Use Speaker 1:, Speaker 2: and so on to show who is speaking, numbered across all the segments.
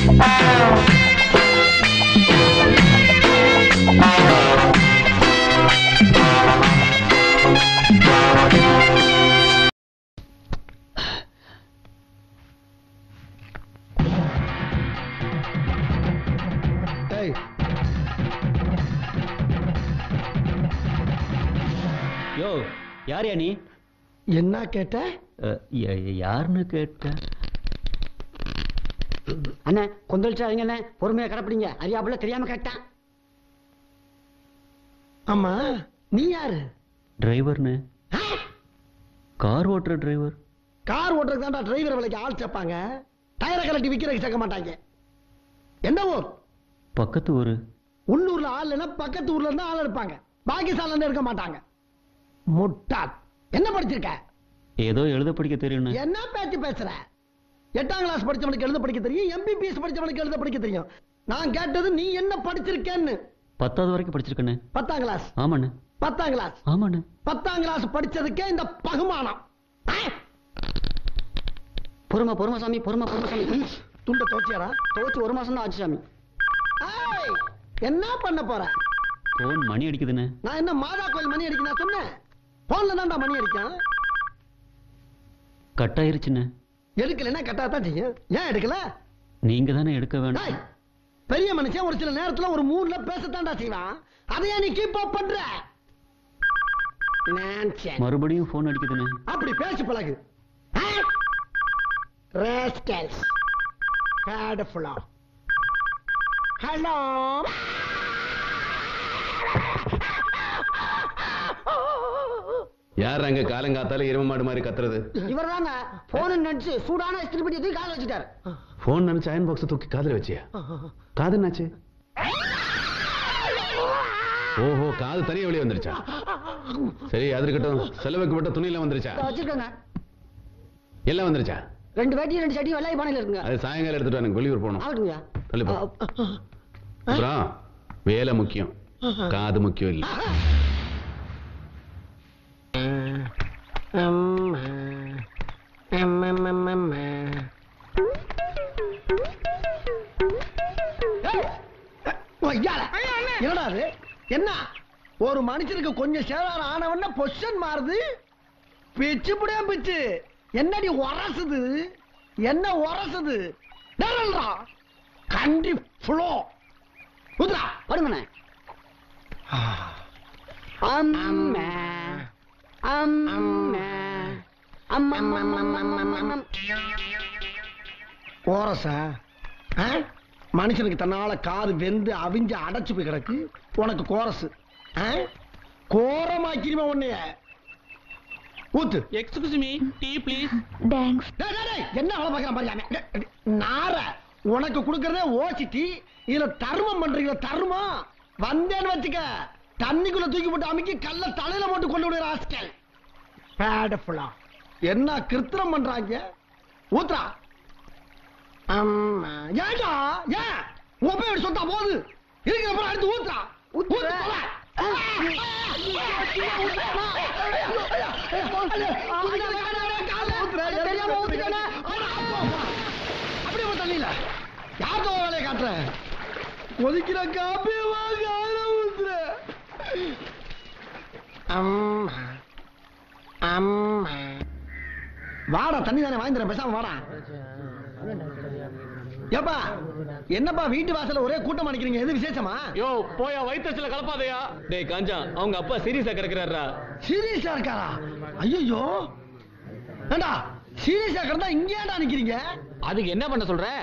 Speaker 1: டேய்
Speaker 2: யோ யார்யா நீ
Speaker 1: என்ன கேட்ட
Speaker 2: அஹ், ய- ய- யாருன்னு கேட்ட
Speaker 3: அண்ணே கொந்தளிச்சாதீங்க அண்ணே பொறுமையா கடைப்பிடிங்க அறியாப்புல தெரியாம கேட்டான்
Speaker 1: ஆமா நீ யாரு
Speaker 2: டிரைவர்னு கார் ஓட்டுற டிரைவர்
Speaker 1: கார் ஓட்டுறதுக்கு தான்டா டிரைவர் வேலைக்கு ஆள் சேர்ப்பாங்க டயரை கலட்டி விக்கிறதுக்கு சேர்க்க மாட்டாங்க என்ன ஊர்
Speaker 2: பக்கத்து ஊரு
Speaker 1: உள்ளூர்ல ஆள் இல்லைன்னா பக்கத்து ஊர்ல இருந்து ஆள் எடுப்பாங்க பாகிஸ்தான்ல இருந்து எடுக்க மாட்டாங்க முட்டாள் என்ன படிச்சிருக்க
Speaker 2: ஏதோ எழுத படிக்க தெரியும்னு
Speaker 1: என்ன பேச்சு பேசுற எட்டாம் கிளாஸ் படிச்சவனுக்கு எழுத படிக்க தெரியும் எம்பிபிஎஸ் படிச்சவனுக்கு எழுத படிக்க தெரியும் நான் கேட்டது நீ என்ன படிச்சிருக்கேன்னு
Speaker 2: பத்தாவது வரைக்கும் படிச்சிருக்கண்ணே
Speaker 1: பத்தாம் கிளாஸ்
Speaker 2: ஆமாண்ணே
Speaker 1: பத்தாம் கிளாஸ்
Speaker 2: ஆமாண்ணே
Speaker 1: பத்தாம் கிளாஸ் படிச்சதுக்கே இந்த பகுமானம் ஆ?
Speaker 3: பொறுமை பொறுமை சாமி பொறுமை பொறுமை சாமி ம்.
Speaker 1: துண்டை துவச்சியாரா
Speaker 3: துவைச்சு ஒரு மாசம் தான் ஆச்சு சாமி
Speaker 1: ஏய், என்ன பண்ண போற
Speaker 2: போன் மணி அடிக்குதுண்ணே
Speaker 1: நான் என்ன மாதா கோயில் மணி அடிக்க நான் சொன்னேன் போன்ல தான்டா மணி அடிக்கும்
Speaker 2: கட் ஆயிருச்சுண்ணே
Speaker 1: எடுக்கலைன்னா கட்டாதான் செய்யும் ஏன் எடுக்கல
Speaker 2: நீங்க தானே எடுக்க வேண்டாம்
Speaker 1: டேய், பெரிய மனுஷன் ஒரு சில நேரத்துல ஒரு மூணுல பேசத்தான்டா செய்வான் அதையா நீ கீப் அப் பண்ற Nonsense.
Speaker 2: மறுபடியும் போன் அடிக்குதுண்ணே
Speaker 1: அப்படி பேசி பழகு ராஸ்கல்ஸ் ஹேட்ஃபுல்லா ஹலோ
Speaker 4: யார் அங்க காலங்காத்தால எரும மாடு மாதிரி கத்துறது
Speaker 3: இவர் தாங்க போன் நினைச்சு சூடான இஸ்திரி பெட்டி தூக்கி கால வச்சுட்டாரு
Speaker 4: போன் நினைச்சு அயன் பாக்ஸ் தூக்கி காதுல வச்சியா காது என்னாச்சு ஓஹோ காது தனியா வெளியே வந்துருச்சா சரி அது இருக்கட்டும் செலவுக்கு விட்ட துணியெல்லாம் வந்துருச்சா
Speaker 3: இதை வச்சிருக்கேங்க
Speaker 4: எல்லாம் வந்துருச்சா
Speaker 3: ரெண்டு வேட்டி ரெண்டு சட்டி வெள்ளாய் பானையில இருக்குங்க
Speaker 4: அது சாயங்காலம் எடுத்துட்டு எனக்கு வெளியூர் போகணும்
Speaker 3: ஆகட்டுங்க
Speaker 4: தள்ளி போ அப்புறம் வேலை முக்கியம் காது முக்கியம் இல்ல
Speaker 1: என்னடா அது என்ன ஒரு மனுஷனுக்கு கொஞ்சம் சேதாரம் ஆனவன பொசிஷன் மாறுது பிச்சு புடியா பிச்சு என்னடி உரசுது என்ன உரசுது டேரல்ரா கண்டி ஃப்ளோ உதுரா
Speaker 3: படுங்கண்ணே அம்மா அம்மா அம்மா அம்மா அம்மா அம்மா
Speaker 1: கோரசா ஆ? மனுஷனுக்கு தன்னால காது வெந்து அவிஞ்சு அடைச்சு போய் கிடக்கு உனக்கு கோரசு ஆ? கோரமாக்கிருமா உன்னைய ஊத்து
Speaker 5: excuse me tea please
Speaker 6: thanks
Speaker 1: டேய், டேய், டேய், என்ன வேலை பார்க்கறான் பாரு அவன். டேய், டேய், நார உனக்கு கொடுக்கறதே ஓசிட்டி இதுல தர்மம் பண்றீங்களா தர்மம் வந்தேன்னு வச்சுக்க தண்ணிக்குள்ள தூக்கி போட்டு அமுக்கி கல்ல தலையில போட்டு கொண்டு விடுற ஆஸ்கல் பேடஃபுல்லா என்ன கிருத்திரம் பண்றாங்க ஊத்துறா ஆமா ஏன்டா ஏன் உன் போய் எடுத்து சொத்தா போகுது இருக்கிற அப்புறம் அடுத்து ஊத்துறா ஊத்து போல. தெரியாம ஊத்திட்டேனே. அப்படியே போய் தள்ளில யார்கிட்ட உன் வேலையை காட்டுற கொதிக்கிற காப்பி வாங்க ஊத்துற அம்மா அம்மா வாடா தண்ணி தானே வாங்கி தரேன் பேசாம வாடா ஏப்பா என்னப்பா வீட்டு வாசல்ல ஒரே கூட்டம் அடிக்கிறீங்க எது விசேஷமா
Speaker 5: யோ போயா வயிற்றுல கலப்பாதையா டேய் காஞ்சா அவங்க அப்பா சீரியஸா கிடக்குறாரா
Speaker 1: சீரியஸா இருக்காரா ஐயோ ஏண்டா சீரியஸா கிடந்தா இங்க ஏன்டா நிக்கிறீங்க
Speaker 5: அதுக்கு என்ன பண்ண சொல்ற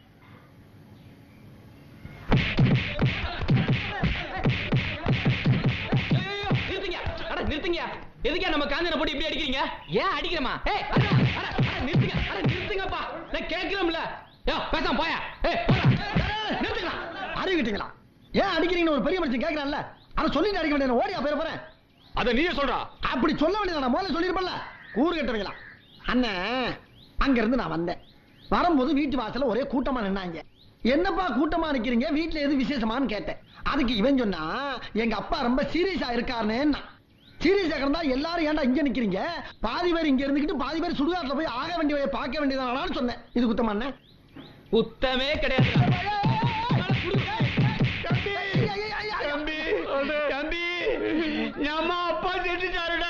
Speaker 5: ஐயையோ, நிறுத்துங்க அட நிறுத்துங்க எதுக்கே நம்ம காஞ்சனை போட்டு இப்படி அடிக்கிறீங்க ஏன் அடிக்கிறமா ஏய் அட, அட, அட, நிறுத்துங்க அட நிறுத்துங்கப்பா நான் கேட்கிறோம்ல யோ பேசாம போயா ஏய் போடா. நிறுத்துங்களா
Speaker 1: அறிவிட்டீங்களா ஏன் அடிக்கிறீங்கன்னு ஒரு பெரிய மனுஷன் கேக்குறான்ல அதை சொல்லிட்டு அடிக்க வேண்டிய ஓடியா போயிட போறேன்
Speaker 5: அத நீயே சொல்றா
Speaker 1: அப்படி சொல்ல வேண்டியது முதல்ல சொல்லிருப்பல கூறு கட்டுவீங்களா அண்ணன் அங்க இருந்து நான் வந்தேன் வரும்போது வீட்டு வாசல்ல ஒரே கூட்டமா நின்னாங்க என்னப்பா கூட்டமா நிக்கிறீங்க வீட்டுல எது விசேஷமான்னு கேட்டேன் அதுக்கு இவன் சொன்னா எங்க அப்பா ரொம்ப சீரியஸா இருக்காருன்னு சீரியஸா இருந்தா எல்லாரும் ஏன்டா இங்க நிக்கிறீங்க பாதி பேர் இங்க இருந்துக்கிட்டு பாதி பேர் சுடுகாட்டுல போய் ஆக வேண்டிய பார்க்க வேண்டியதானான்னு சொன்னேன் இது குத்தமா அண்ணே
Speaker 5: குத்தமே கிடையாது
Speaker 1: தம்பி
Speaker 5: தம்பி நம்ம அப்பா செத்துட்டாருடா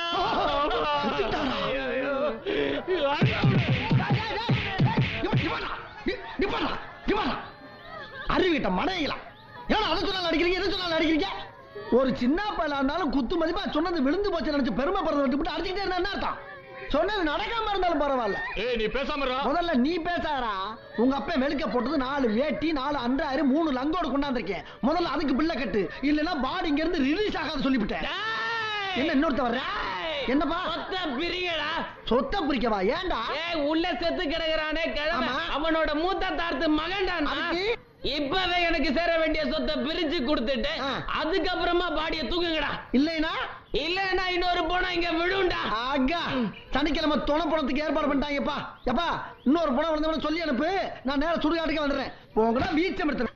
Speaker 1: அறிவிட்ட மடையலாம் ஏன்னா அதை சொன்னாலும் அடிக்கிறீங்க எதை சொன்னாலும் அடிக்கிறீங்க ஒரு சின்ன பையலா இருந்தாலும் குத்து மதிப்பா சொன்னது விழுந்து போச்சு நினைச்சு பெருமைப்படுறத விட்டு அடிச்சுக்கிட்டே இருந்தா என்ன அர்த்தம் சொன்னது நடக்காம இருந்தாலும் பரவாயில்ல
Speaker 5: ஏய் நீ பேசாம இருடா.
Speaker 1: முதல்ல நீ பேசாரா உங்க அப்பா வெளுக்க போட்டது நாலு வேட்டி நாலு அன்றாயிரம் மூணு லங்கோடு கொண்டாந்துருக்கேன் முதல்ல அதுக்கு பிள்ளை கட்டு இல்லைன்னா பாடி இங்க இருந்து ரிலீஸ் ஆகாது சொல்லிவிட்டேன்
Speaker 5: டேய்!
Speaker 1: என்ன இன்னொருத்த வர்ற என்னப்பா
Speaker 5: சொத்த பிரிங்கடா
Speaker 1: சொத்த பிரிக்கவா ஏன்டா
Speaker 5: ஏய் உள்ள செத்து கிடக்குறானே கிழமை
Speaker 1: ஆமா.
Speaker 5: அவனோட மூத்த தார்த்து மகன்டா
Speaker 1: அதுக்கு?
Speaker 5: இப்பவே எனக்கு சேர வேண்டிய சொத்தை பிரிச்சு கொடுத்துட்டு
Speaker 1: ஆ.
Speaker 5: அதுக்கப்புறமா பாடிய தூக்குங்கடா
Speaker 1: இல்லைனா
Speaker 5: இல்லன்னா இன்னொரு போனா இங்க விழுண்டா
Speaker 1: ஆகா சனிக்கிழமை துணை பணத்துக்கு ஏற்பாடு பண்ணிட்டாங்கப்பா எப்பா இன்னொரு பணம் வந்தவன சொல்லி அனுப்பு நான் நேரா சுடுகாட்டுக்கு வந்துடுறேன் போங்கடா வீச்சம் எடுத்துறேன்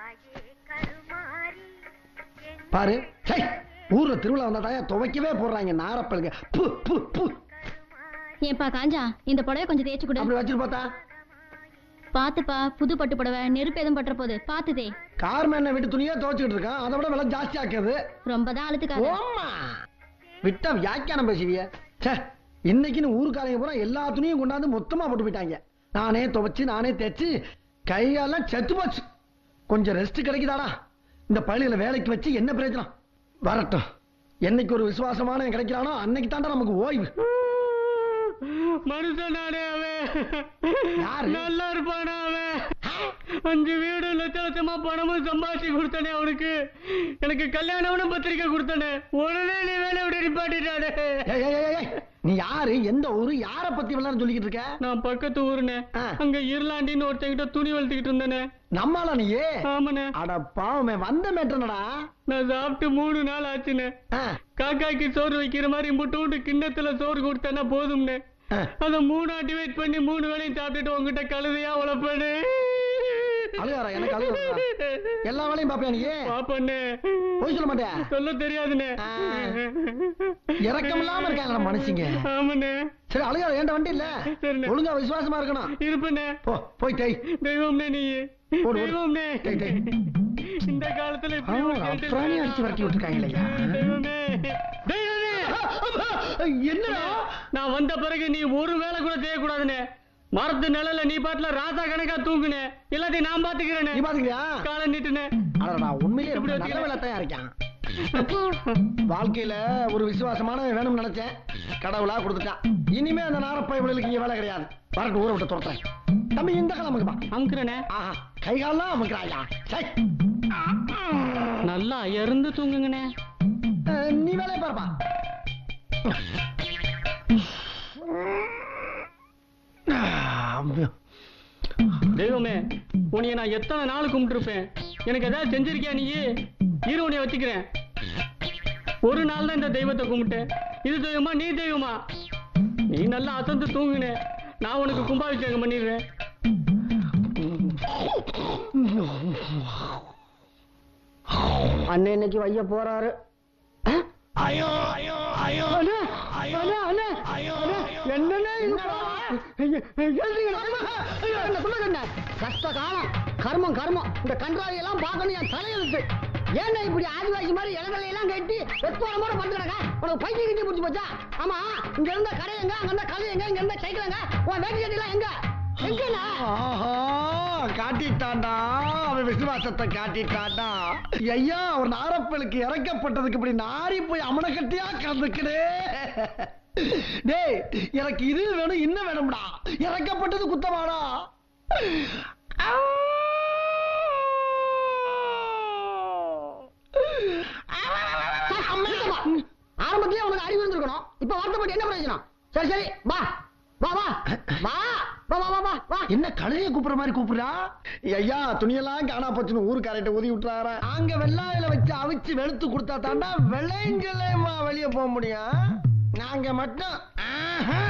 Speaker 1: பாரு சை ஊர்ல திருவிழா வந்தா தாயா துவைக்கவே போடுறாங்க நாரப்பழுங்க பு பு பு
Speaker 6: ஏன்பா காஞ்சா இந்த புடவை கொஞ்சம் தேய்ச்சு கொடு
Speaker 1: அப்படி வச்சுட்டு பார்த்தா
Speaker 6: பாத்துப்பா புது பட்டு புடவை நெருப்பு எதுவும் பட்டுற போது பாத்துதே
Speaker 1: கார் மேன விட்டு துணியே துவைச்சிட்டு இருக்கான் அதை விட விலை ஜாஸ்தி ஆக்குது
Speaker 6: ரொம்ப தான் அழுத்துக்காத
Speaker 1: ஓமா விட்டா வியாக்கியானம் பேசுவிய ச்சே இன்னைக்குன்னு ஊருக்காரங்க பூரா எல்லா துணியும் கொண்டாந்து மொத்தமா போட்டு போயிட்டாங்க நானே துவைச்சு நானே தைச்சு கையெல்லாம் செத்து போச்சு கொஞ்சம் ரெஸ்ட் கிடைக்குதாடா இந்த பள்ளியில வேலைக்கு வச்சு என்ன பிரயோஜனம் வரட்டும் என்னைக்கு ஒரு விசுவாசமான கிடைக்கிறானோ அன்னைக்கு தாண்டா நமக்கு ஓய்வு
Speaker 7: மனுஷனானே அவன்
Speaker 1: யாரு?
Speaker 7: நல்லா இருப்பானா அவன் அஞ்சு வீடு லட்ச லட்சமா பணமும் சம்பாதிச்சு கொடுத்தானே அவனுக்கு எனக்கு கல்யாணம்னு பத்திரிக்கை கொடுத்தானே உடனே நீ வேலை விட்டு நிப்பாட்டிட்டானே
Speaker 1: ஏய், ஏய், ஏய், ஏய், நீ யாரு எந்த ஊரு யார பத்தி விளையாட சொல்லிக்கிட்டு இருக்க
Speaker 7: நான் பக்கத்து ஊருனே
Speaker 1: ஆ.
Speaker 7: அங்க இருளாண்டின்னு ஒருத்தங்கிட்ட துணி வளர்த்துக்கிட்டு இருந்தேனே
Speaker 1: நம்மால நீயே
Speaker 7: ஆமாண்ணே
Speaker 1: அட பாவமே வந்த மேட்டனடா
Speaker 7: நான் சாப்பிட்டு மூணு நாள் ஆச்சுண்ணே
Speaker 1: ஆ,
Speaker 7: காக்காய்க்கு சோறு வைக்கிற மாதிரி முட்டு விட்டு கிண்ணத்துல சோறு கொடுத்தேன்னா போதும்னே
Speaker 1: ஆ.
Speaker 7: அத மூணா டிவைட் பண்ணி மூணு வேளையும் சாப்பிட்டுட்டு உங்ககிட்ட கழுதையா உழப்பேனே
Speaker 1: அழுகாரா எனக்கு அழுகாரா எல்லா வேலையும் பாப்பியா நீ
Speaker 7: பாப்பண்ணே
Speaker 1: போய் சொல்ல மாட்டியா
Speaker 7: சொல்ல தெரியாதுண்ணே
Speaker 1: ஆ. இறக்கம் இல்லாம இருக்காங்க மனுஷங்க
Speaker 7: ஆமாண்ணே
Speaker 1: சரி அழுகாத ஏன்டா வண்டி இல்ல
Speaker 7: சரிண்ணே.
Speaker 1: ஒழுங்கா விசுவாசமா இருக்கணும்
Speaker 7: இருப்பண்ணே
Speaker 1: போ போய் டேய்
Speaker 7: தெய்வம்னே நீ
Speaker 1: போடு, போடு.
Speaker 7: தெய்வம்னே
Speaker 1: டேய், டேய்.
Speaker 7: இந்த காலத்துல இப்படி
Speaker 1: ஆமா,
Speaker 7: ஒரு கேட்டு
Speaker 1: அப்புறாணி அடிச்சு விரட்டி விட்டுருக்காங்களேய்யா.
Speaker 7: தெய்வமே தெய்வமே
Speaker 1: என்னடா
Speaker 7: நான் வந்த பிறகு நீ ஒரு வேலை கூட செய்யக்கூடாதுண்ணே மரத்து நிழல்ல நீ பாட்டுல ராசா கணக்கா தூங்குனே எல்லாத்தையும் நான் பாத்துக்கிறேனே
Speaker 1: நீ பாத்துக்கிறியா
Speaker 7: காலை நீட்டுனே
Speaker 1: அடடா உண்மையிலே
Speaker 7: எப்படி
Speaker 1: ரொம்ப நல்ல
Speaker 7: வச்சுக்கிற?
Speaker 1: வேலை தான் இருக்கான் வாழ்க்கையில ஒரு விசுவாசமான வேணும்னு நினைச்சேன் கடவுளா கொடுத்துட்டான் இனிமே அந்த நாரப்பயவர்களுக்கு இங்க வேலை கிடையாது வரட்டு ஊரை விட்டு துரத்துறேன் தம்பி இந்த கிழமைக்குப்பா
Speaker 7: அமுக்குறேனே
Speaker 1: ஆஹா கை கால்லாம் அமுக்கிறாயா சை
Speaker 7: நல்லா இருந்து தூங்குங்கண்ணே
Speaker 1: அஹ், நீ வேலையை பாருப்பா
Speaker 7: தெய்வமே உன்னைய நான் எத்தனை நாள் கும்பிட்டுருப்பேன் எனக்கு ஏதாவது செஞ்சிருக்கியா நீ இரு உன்னைய வச்சுக்கிறேன் ஒரு நாள் தான் இந்த தெய்வத்தை கும்பிட்டேன் இது தெய்வமா நீ தெய்வமா நீ நல்லா அசந்து தூங்குனே நான் உனக்கு கும்பாபிஷேகம் பண்ணிடுறேன்
Speaker 3: அண்ணன் இன்னைக்கு வைய போறாரு
Speaker 1: ஐயோ ஐயோ ஐயோ
Speaker 3: அண்ணே,
Speaker 1: ஐயோ,
Speaker 3: அண்ணே, அண்ணே,
Speaker 1: ஐயோ,
Speaker 3: அண்ணே,
Speaker 1: ஐயோ.
Speaker 3: என்னண்ணே இது?
Speaker 1: என்னடா?
Speaker 3: ஐயா, எழுதுங்கண்ணே. ஐயா, என்ன சொல்லுங்கண்ணே? கஷ்ட காலம் கர்மம் கர்மம் இந்த கன்றாவி எல்லாம் பார்க்கணும் என் தலையெழுத்து ஏன்டா இப்படி ஆதிவாசி மாதிரி இளங்களை எல்லாம் கட்டி வெத்தோட முறை பண்றாங்க உனக்கு பைக்கு கிட்டி பிடிச்சி போச்சா ஆமா இங்க இருந்த கடை எங்க அங்க இருந்த கதை எங்க இங்க இருந்த சைக்கிள் எங்க உன் வேட்டி கட்டி எல்லாம் எங்க எங்கண்ணா
Speaker 1: ஆஹா காட்டிட்டான்டா அவன் விசுவாசத்தை காட்டிட்டான்டா ஐயா ஒரு நாரப்பலுக்கு இறக்கப்பட்டதுக்கு இப்படி நாரி போய் அமன கட்டியா கலந்துக்கிடே டேய் எனக்கு இது வேணும் இன்னும் வேணும்டா இறக்கப்பட்டது குத்தமாடா
Speaker 3: ஆரம்பத்திலே உனக்கு அறிவு இருந்திருக்கணும் இப்ப வருத்தப்பட்டு என்ன பிரயோஜனம் சரி சரி வா வா வா வா வா வா வா வா வா
Speaker 1: என்ன கழுதைய கூப்பிடுற மாதிரி கூப்பிடுறா ஐயா துணியெல்லாம் காணா போச்சுன்னு ஊருக்காரட்ட ஊதி விட்டுறாரா அங்க வெள்ளாயில வச்சு அவிச்சு வெளுத்து கொடுத்தா தாண்டா வெள்ளைங்களேமா வெளியே போக முடியும் நாங்க மட்டும் ஆஹா,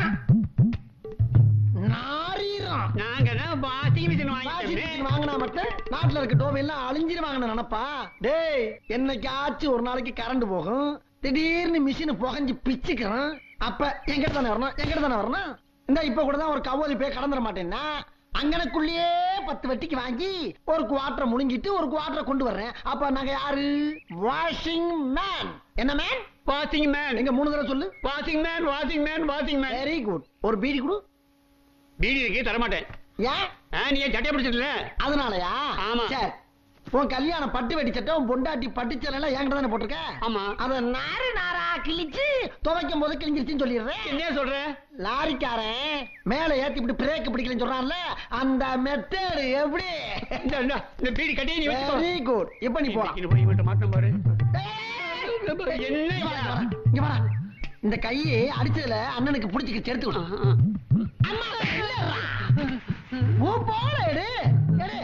Speaker 1: நாரீரம்
Speaker 7: நாங்க தான் வாஷிங் மிஷின்
Speaker 1: வாஷிங் மிஷின் வாங்கினா மட்டும் நாட்டுல இருக்க டோபி எல்லாம் அழிஞ்சிருவாங்கன்னு நினைப்பா டேய் என்னைக்காச்சும் ஒரு நாளைக்கு கரண்ட் போகும் திடீர்னு மிஷின் புகஞ்சு பிச்சுக்கிறோம் அப்ப எங்கிட்ட தானே வரணும் எங்கிட்ட தானே வரணும் இந்த இப்ப கூட தான் ஒரு கவோலி போய் கடந்துட மாட்டேன்னா அங்கனக்குள்ளேயே பத்து வெட்டிக்கு வாங்கி ஒரு குவாட்டரை முழுங்கிட்டு ஒரு குவாட்டரை கொண்டு வர்றேன் அப்ப நாங்க யாரு வாஷிங் மேன் என்ன மேன்
Speaker 7: வாஷிங் மேன்
Speaker 1: எங்க மூணு தடவை சொல்லு
Speaker 7: washing man washing man washing man
Speaker 1: very good ஒரு பீடி கொடு
Speaker 7: பீடி இருக்கே தர மாட்டேன்
Speaker 1: ஏன்
Speaker 7: ஆ, நீ ஏன் சட்டையை பிடிச்சிடல
Speaker 1: அதனாலயா
Speaker 7: ஆமா.
Speaker 1: சரி உன் கல்யாணம் பட்டு வெட்டி சட்டை உன் பொண்டாட்டி பட்டு சேலை எல்லாம் என்கிட்ட தானே போட்டிருக்க
Speaker 7: ஆமா.
Speaker 1: அத நாறு நாரா கிழிச்சு துவைக்கும் போது கிழிஞ்சிருச்சுன்னு சொல்லிடுறேன்
Speaker 7: என்ன சொல்ற
Speaker 1: லாரிக்காரன் மேல ஏத்தி இப்படி பிரேக் பிடிக்கலன்னு சொல்றான்ல அந்த மெத்தேடு எப்படி
Speaker 7: இந்த இந்த, இந்த பீடி கட்டியே நீ வச்சுக்கோ
Speaker 1: வெரி குட் இப்ப நீ போலாம்
Speaker 7: இன்னைக்கு போய் இவன்ட்ட மாட்டேன் பாரு
Speaker 1: இங்க
Speaker 7: என்ன
Speaker 1: வா, இங்க வா. இந்த கையை அடிச்சதுல அண்ணனுக்கு பிடிச்சிக்க சேர்த்து விடு அம்மா, இல்லடா. உன் போல எடு எடு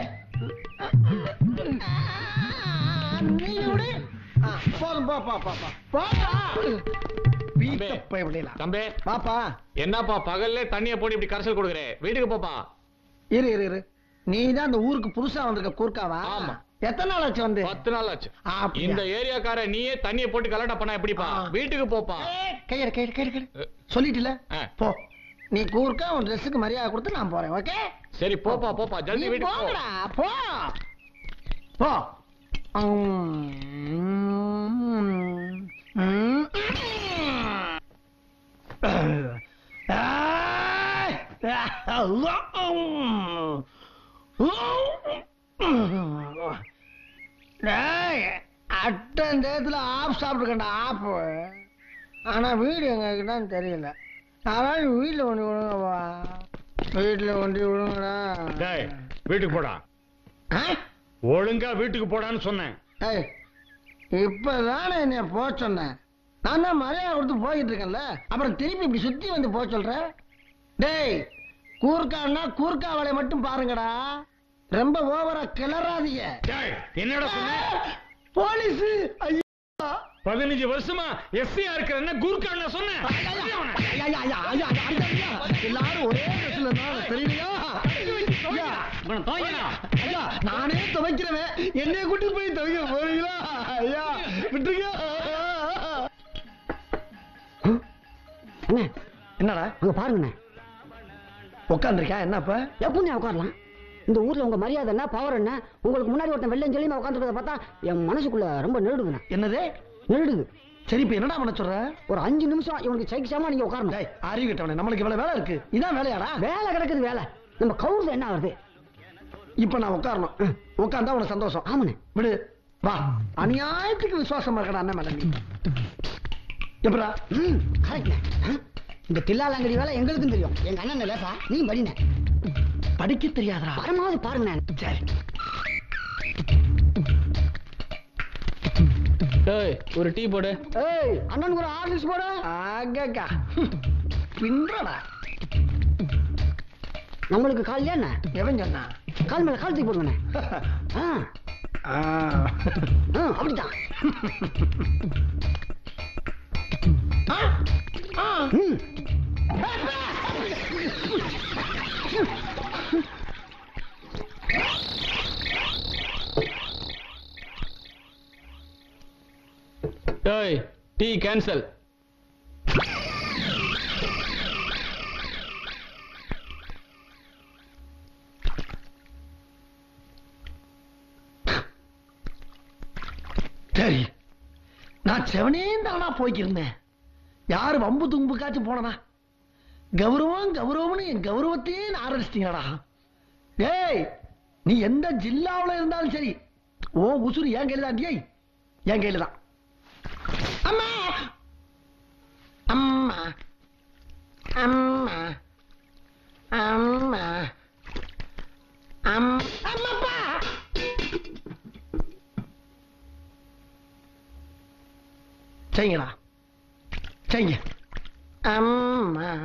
Speaker 1: நீ விடு ஆ, போதும் போ போ போ போ போடா. வீட்டை போய் விடலாம்
Speaker 5: தம்பி
Speaker 1: பாப்பா
Speaker 5: என்னப்பா பகல்ல தண்ணிய போட்டு இப்படி கரைசல் கொடுக்குறே வீட்டுக்கு போப்பா
Speaker 1: இரு இரு இரு நீ தான் அந்த ஊருக்கு புதுசா வந்திருக்க கூர்க்காவா
Speaker 5: ஆமா.
Speaker 1: எத்தனை நாள் ஆச்சு வந்து
Speaker 5: பத்து நாள் ஆச்சு
Speaker 1: ஆ, அப்படியா?
Speaker 5: இந்த ஏரியாக்கார நீயே தண்ணிய போட்டு கலட்டா பண்ணா எப்படிப்பா
Speaker 1: ஆ.
Speaker 5: வீட்டுக்கு போப்பா
Speaker 1: கையட கையட கையட கையட சொல்லிட்டுல
Speaker 5: ஆ.
Speaker 1: போ நீ கூர்க்கா உன் ட்ரெஸ்ஸுக்கு மரியாதை கொடுத்து நான் போறேன் ஓகே
Speaker 5: சரி போப்பா போப்பா
Speaker 1: நீ
Speaker 5: ஜல்தி வீட்டுக்கு போ
Speaker 1: போங்கடா போ போ உம். உம். டேய், அட்டன் தேத்துல ஆப் சாப்பிட்டுக்கண்டா ஆப் ஆனா வீடு எங்க இருக்குன்னு தெரியல அதான் வீட்டுல கொண்டு விடுங்கப்பா வீட்டுல கொண்டு விடுங்கடா
Speaker 8: டேய் வீட்டுக்கு போடா
Speaker 1: ஆ?
Speaker 8: ஒழுங்கா வீட்டுக்கு போடான்னு சொன்னேன்
Speaker 1: ஏய், இப்பதானே என்னைய போக சொன்னேன் நான் தான் மரியாதை கொடுத்து போயிட்டு இருக்கேன்ல அப்புறம் திருப்பி இப்படி சுத்தி வந்து போக சொல்றேன் டேய் கூர்க்கான்னா கூர்க்கா வேலையை மட்டும் பாருங்கடா ரொம்ப ஓவரா கிளறாதீங்க
Speaker 8: டேய் என்னடா சொன்ன
Speaker 1: போலீஸ் ஐயா
Speaker 8: பதினஞ்சு வருஷமா எஸ்சியா இருக்கிற குருக்கான சொன்னேன்
Speaker 1: ஐயா, ஐயா, ஐயா, ஐயா, ஐயா, ஐயா, எல்லாரும் ஒரே ட்ரெஸ்ல இருந்தாலும் தெரியலையா ஐயா, ஐயா, நானே துவைக்கிறவன் என்னைய கூட்டி போய் துவைக்க போறீங்களா ஐயா விட்டுருங்க என்னடா
Speaker 3: அங்க பாருங்கண்ணே
Speaker 1: உட்காந்துருக்கா என்னப்ப
Speaker 3: எப்படிண்ணே உட்காரலாம் இந்த ஊர்ல உங்க மரியாதை என்ன பவர் என்ன உங்களுக்கு முன்னாடி ஒருத்தன் வெள்ளம் சொல்லி உட்காந்துருக்கத பார்த்தா என் மனசுக்குள்ள ரொம்ப நெருடுதுண்ணே
Speaker 1: என்னது
Speaker 3: நெருடுது
Speaker 1: சரி இப்ப என்னடா பண்ண சொல்ற
Speaker 3: ஒரு அஞ்சு நிமிஷம் இவனுக்கு சைக்கிசாம நீங்க உட்காரணும்
Speaker 1: டேய் அறிவு கிட்டவனே நம்மளுக்கு இவ்வளவு வேலை இருக்கு இதான் வேலையாடா
Speaker 3: வேலை கிடக்குது வேலை நம்ம கவுர்ல என்ன வருது
Speaker 1: இப்ப நான் உட்காரணும் உட்கார்ந்தா உனக்கு சந்தோஷம்
Speaker 3: ஆமாண்ணே
Speaker 1: விடு வா அநியாயத்துக்கு விசுவாசமா இருக்கடா அண்ணன் மேல நீ எப்படா
Speaker 3: ம் கரெக்ட்ண்ணே ஆ? இந்த தில்லாலங்கடி வேலை எங்களுக்கும் தெரியும் எங்க அண்ணன் லேசா நீ படிண்ணே
Speaker 1: படிக்க தெரியாதடா
Speaker 3: பரமாவது பாருங்கண்ணே
Speaker 1: சரி
Speaker 5: டேய் ஒரு டீ போடு
Speaker 3: ஏய் அண்ணனுக்கு ஒரு ஆர்லிஸ் போட
Speaker 1: ஆகக்கா பின்றடா
Speaker 3: நம்மளுக்கு கால் என்ன
Speaker 1: எவன் சொன்னா
Speaker 3: கால் மேல கால் தூக்கி போடுங்கண்ணே ஆ
Speaker 1: ஆ.
Speaker 3: ஆ, அப்படிதான்
Speaker 1: ஆ? ஆ.
Speaker 3: ம்
Speaker 5: டேய் டீ கேன்சல்
Speaker 1: சரி நான் செவனே தானா போய்க்கிருந்தேன் யாரு வம்பு தும்புக்காச்சும் போனனா கௌரவம் கௌரவம்னு என் கௌரவத்தையே ஆரம்பிச்சிட்டீங்கடா டேய் நீ எந்த ஜில்லாவுல இருந்தாலும் சரி ஓ உசுறு என் கையில தான் டேய் என் கையில தான் அம்மா அம்மா அம்மா அம்மா அம் அம்மாப்பா செய்யுங்கடா செய்யுங்க அம்மா